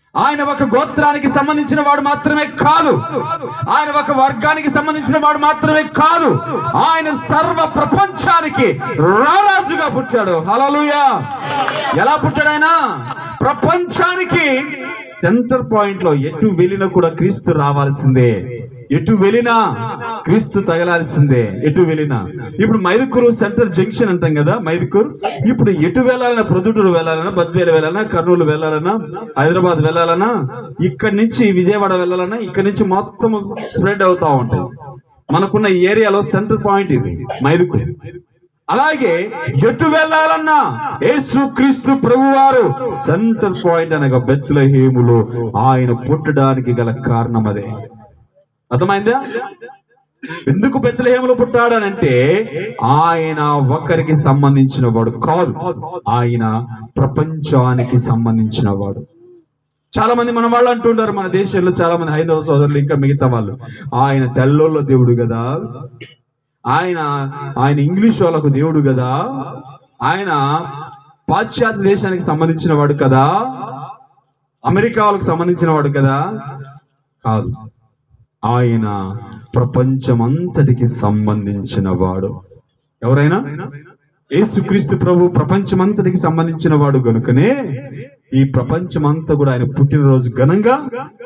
ఆయన ఒక గోత్రానికి సంబంధించిన వాడు మాత్రమే కాదు ఆయన ఒక వర్గానికి సంబంధించిన వాడు మాత్రమే కాదు ఆయన సర్వ ప్రపంచానికి రారాజుగా పుట్టాడు హలలుయా ఎలా పుట్టాడు ఆయన ప్రపంచానికి సెంటర్ పాయింట్ లో ఎటు వెళ్ళినా కూడా క్రీస్తు రావాల్సిందే ఎటు వెళ్ళినా క్రీస్తు తగలాల్సిందే ఎటు వెళ్ళినా ఇప్పుడు మైదుకూరు సెంటర్ జంక్షన్ అంటాం కదా మైదుకూరు ఇప్పుడు ఎటు వెళ్ళాలన్నా ప్రొద్దుటూరు వెళ్ళాలన్నా బద్వేలు వెళ్ళాలన్నా కర్నూలు వెళ్ళాలన్నా హైదరాబాద్ వెళ్ళాలన్నా ఇక్కడి నుంచి విజయవాడ వెళ్ళాలన్నా ఇక్కడి నుంచి మొత్తం స్ప్రెడ్ అవుతా ఉంటుంది మనకున్న ఈ ఏరియాలో సెంటర్ పాయింట్ ఇది మైదుకూరు అలాగే ఎటు వెళ్ళాలన్నా యేసు క్రీస్తు ప్రభువారు సెంటర్ పాయింట్ అనగా బెత్లహేములో ఆయన పుట్టడానికి గల కారణం అదే అర్థమైందా ఎందుకు బెత్లహేములో పుట్టాడనంటే ఆయన ఒక్కరికి సంబంధించిన వాడు కాదు ఆయన ప్రపంచానికి సంబంధించిన వాడు చాలా మంది మన వాళ్ళు అంటుంటారు మన దేశంలో చాలా మంది హైందవ సోదరులు ఇంకా మిగతా వాళ్ళు ఆయన తెల్లోళ్ళ దేవుడు కదా ఆయన ఆయన ఇంగ్లీష్ వాళ్ళకు దేవుడు కదా ఆయన పాశ్చాత్య దేశానికి సంబంధించిన వాడు కదా అమెరికా వాళ్ళకు సంబంధించిన వాడు కదా కాదు ఆయన ప్రపంచమంతటికి సంబంధించిన వాడు ఎవరైనా యేసుక్రీస్తు ప్రభు ప్రపంచమంతటికి సంబంధించిన వాడు గనుకనే ఈ ప్రపంచమంతా కూడా ఆయన పుట్టినరోజు ఘనంగా